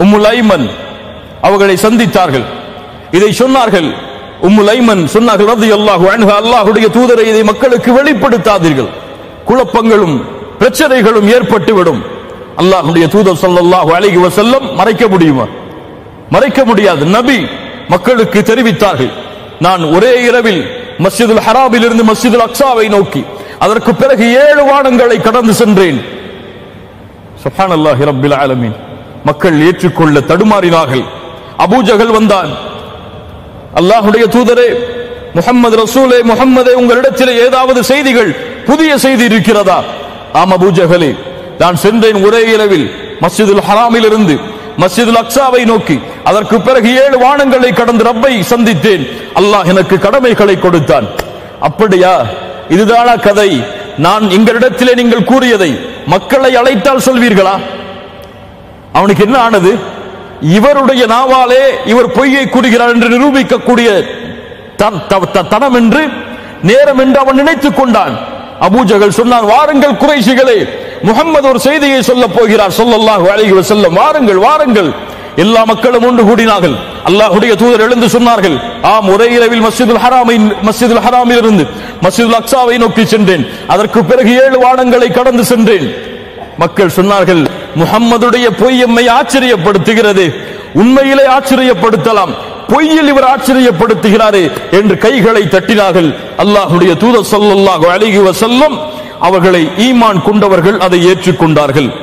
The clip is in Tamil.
உம்முல் ஐமன் அவர்களை சந்தித்தார்கள் இதை சொன்னார்கள் உம்முல் ஐமன் சொன்னார்கள் ரலியல்லாஹு அன்ஹா அல்லாஹ்வுடைய தூதரை இதை மக்களுக்கு வெளிப்படுத்தாதீர்கள் குழப்பங்களும் பிரச்சனைகளும் ஏற்பட்டுவிடும் அல்லாஹ்வுடைய தூதர் ஸல்லல்லாஹு அலைஹி வஸல்லம் மறைக்க முடியுமா மறைக்க முடியாது நபி மக்களுக்கு தெரிவித்தார்கள் நான் ஒரே இரவில் மஸ்ஜிதுல் ஹராமில் இருந்து மஸ்ஜிதுல் அக்ஸாவை நோக்கி அதற்கு பிறகு ஏழு வானங்களை கடந்து சென்றேன் சுப்ஹானல்லாஹி ரப்பில் ஆலமீன் மக்கள் ஏற்றுக்கொள்ள தடுமாறினார்கள் அபூஜகல் வந்தான் அல்லாஹ்வுடைய தூதரே முஹம்மது ரசூலே முஹம்மதே உங்களிடத்தில் ஏதாவது செய்திகள் புதிய செய்தி இருக்கிறதா ஆம் அபூஜகலே நான் சென்றேன் ஒரே இரவில் மஸ்ஜிதுல் ஹராமில் இருந்து மஸ்ஜிதுல் அக்ஸாவை நோக்கி அதற்கு பிறகு ஏழு வானங்களை கடந்து ரப்பை சந்தித்தேன் அல்லாஹ் எனக்கு கடமைகளை கொடுத்தான் அப்படியா இதுதானா கதை நான் எங்களிடத்திலே நீங்கள் கூறியதை மக்களை அழைத்தால் சொல்வீர்களா அவனுக்கு என்ன ஆனது இவருடைய நாவாலே இவர் பொய்யை கூறுகிறார் என்று நிரூபிக்கக்கூடிய த- த- த- தனம் என்று நேரம் என்று அவன் நினைத்துக் கொண்டான் அபூஜகல் சொன்னான் வாருங்கள் குறைஷிகளே முகம்மது ஒரு செய்தியை சொல்ல போகிறார் சொல்லல்லாஹு அலைஹி வஸல்லம் வாருங்கள் வாருங்கள் எல்லா மக்களும் ஒன்று கூடினார்கள் அல்லாஹ்வுடைய தூதர் எழுந்து சொன்னார்கள் ஆம் ஒரே இரவில் மஸ்ஜிதுல் ஹராமை மஸ்ஜிதுல் ஹராமில் இருந்து மஸ்ஜிதுல் அக்ஸாவை நோக்கி சென்றேன் அதற்கு பிறகு ஏழு வானங்களை கடந்து சென்றேன் மக்கள் சொன்னார்கள் முகம்மதுடைய பொய் எம்மை ஆச்சரியப்படுத்துகிறது உண்மையிலே ஆச்சரியப்படுத்தலாம் பொய்யில் இவர் ஆச்சரியப்படுத்துகிறாரே என்று கைகளை தட்டினார்கள் அல்லாஹ்வுடைய தூதர் ஸல்லல்லாஹு அலைஹி வஸல்லம் அவர்களை ஈமான் கொண்டவர்கள் அதை ஏற்றுக்கொண்டார்கள்